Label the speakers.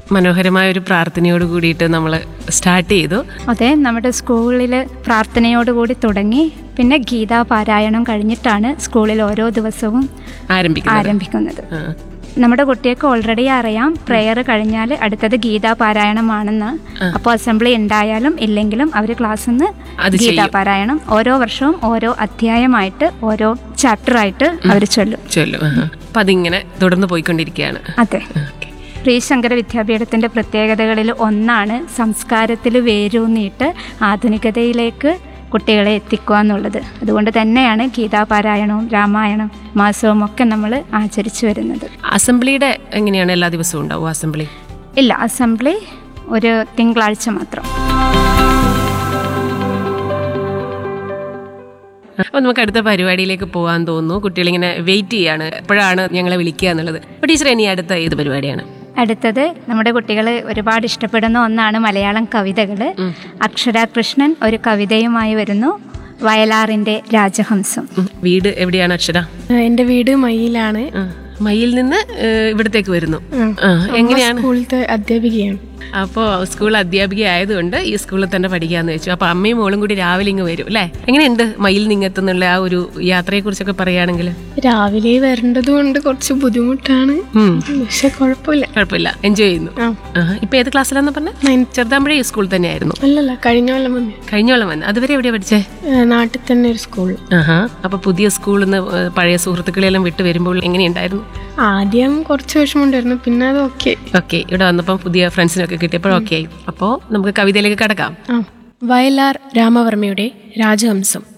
Speaker 1: മനോഹരമായ ഒരു പ്രാർത്ഥനയോട് കൂടിയിട്ട് നമ്മൾ സ്റ്റാർട്ട് ചെയ്തു
Speaker 2: അതെ നമ്മുടെ സ്കൂളിൽ പ്രാർത്ഥനയോടുകൂടി തുടങ്ങി പിന്നെ ഗീതാ പാരായണം കഴിഞ്ഞിട്ടാണ് സ്കൂളിൽ ഓരോ ദിവസവും
Speaker 1: ആരംഭിക്കുന്നത്
Speaker 2: ആരംഭിക്കുന്നത്
Speaker 1: ആ.
Speaker 2: നമ്മുടെ കുട്ടികൾക്ക് ഓൾറെഡി അറിയാം പ്രെയർ കഴിഞ്ഞാൽ അടുത്തത് ഗീതാ പാരായണമാണെന്ന് അപ്പോൾ അസംബ്ലി ഉണ്ടായാലും ഇല്ലെങ്കിലും അവർ ക്ലാസ്സിൽ നിന്ന്
Speaker 1: അത്
Speaker 2: ഗീതാ
Speaker 1: ചെയ്യും.
Speaker 2: പാരായണം ഓരോ വർഷവും ഓരോ അധ്യായമായിട്ട് ഓരോ ചാപ്റ്ററായിട്ട് അവർ ചൊല്ലും
Speaker 1: ചൊല്ലും ആഹാ. അപ്പൊ അതിങ്ങനെ തുടർന്ന് പോയിക്കൊണ്ടിരിക്കുകയാണ്
Speaker 2: അതെ
Speaker 1: ഓക്കെ
Speaker 2: ശ്രീശങ്കര വിദ്യാപീഠത്തിൻ്റെ പ്രത്യേകതകളിൽ ഒന്നാണ് സംസ്കാരത്തിൽ വേരൂന്നിയിട്ട് ആധുനികതയിലേക്ക് കുട്ടികളെ എത്തിക്കുക എന്നുള്ളത് അതുകൊണ്ട് തന്നെയാണ് ഗീതാപാരായണവും രാമായണം മാസവും ഒക്കെ നമ്മൾ ആചരിച്ചു വരുന്നത്
Speaker 1: അസംബ്ലിയുടെ എങ്ങനെയാണ് എല്ലാ ദിവസവും ഉണ്ടാവും അസംബ്ലി
Speaker 2: ഇല്ല അസംബ്ലി ഒരു തിങ്കളാഴ്ച മാത്രം
Speaker 1: അപ്പോൾ നമുക്ക് അടുത്ത പരിപാടിയിലേക്ക് പോകാൻ തോന്നുന്നു കുട്ടികളിങ്ങനെ വെയിറ്റ് ചെയ്യാണ് എപ്പോഴാണ് ഞങ്ങളെ വിളിക്കുക എന്നുള്ളത് അപ്പോൾ ടീച്ചർ ഇനി അടുത്ത ഏത് പരിപാടിയാണ്
Speaker 2: അടുത്തത് നമ്മുടെ കുട്ടികൾ ഒരുപാട് ഇഷ്ടപ്പെടുന്ന ഒന്നാണ് മലയാളം കവിതകൾ അക്ഷര കൃഷ്ണൻ ഒരു കവിതയുമായി വരുന്നു വയലാറിൻ്റെ രാജഹംസം
Speaker 1: ഉം. വീട് എവിടെയാണ് അക്ഷര
Speaker 3: എൻ്റെ വീട് മയിലാണ്
Speaker 1: ആ. മയിൽ നിന്ന് ഏഹ്, ഇവിടത്തേക്ക് വരുന്നു ആ, എങ്ങനെയാണ്
Speaker 3: സ്കൂളിലത്തെ അധ്യാപികയാണ്
Speaker 1: അപ്പോൾ സ്കൂൾ അധ്യാപിക ആയതുകൊണ്ട് ഈ സ്കൂളിൽ തന്നെ പഠിക്കാന്ന് വെച്ചു അപ്പോൾ അമ്മയും മോളും കൂടി രാവിലെ ഇങ്ങ് വരും അല്ലേ എങ്ങനെയുണ്ട് മയിൽ നിങ്ങത്തുന്നുള്ള ആ ഒരു യാത്രയെ കുറിച്ചൊക്കെ പറയുകയാണെങ്കിൽ
Speaker 3: രാവിലെ വരേണ്ടത് കൊണ്ട് കുറച്ച് ബുദ്ധിമുട്ടാണ് പക്ഷെ കുഴപ്പമില്ല
Speaker 1: കുഴപ്പമില്ല എൻജോയ് ചെയ്യുന്നു
Speaker 3: ആ
Speaker 1: ആ, ഇപ്പൊ ഏത് ക്ലാസ്സിലാന്ന് പറഞ്ഞ
Speaker 3: Ninth.
Speaker 1: ചെറുതാമ്പഴേ ഈ സ്കൂൾ തന്നെയായിരുന്നു
Speaker 3: അല്ലല്ല കഴിഞ്ഞ കൊല്ലം വന്നു
Speaker 1: കഴിഞ്ഞോളം വന്ന് അതുവരെ എവിടെയാ പഠിച്ചേ
Speaker 3: നാട്ടിൽ തന്നെ ഒരു സ്കൂൾ
Speaker 1: ആഹാ അപ്പൊ പുതിയ സ്കൂളിൽ നിന്ന് ഏഹ്, പഴയ സുഹൃത്തുക്കളെല്ലാം വിട്ട് വരുമ്പോൾ എങ്ങനെയുണ്ടായിരുന്നു
Speaker 3: ആദ്യം കുറച്ച് വിഷമമുണ്ടായിരുന്നു പിന്നെ അത് ഓക്കെ
Speaker 1: ഓക്കെ ഇവിടെ വന്നപ്പോൾ പുതിയ ഫ്രണ്ട്സിനൊക്കെ കിട്ടിയപ്പോൾ ഓക്കെ ആയി അപ്പോൾ നമുക്ക് കവിതയിലേക്ക് കടക്കാം
Speaker 3: ആ വയലാർ രാമവർമ്മയുടെ രാജഹംസം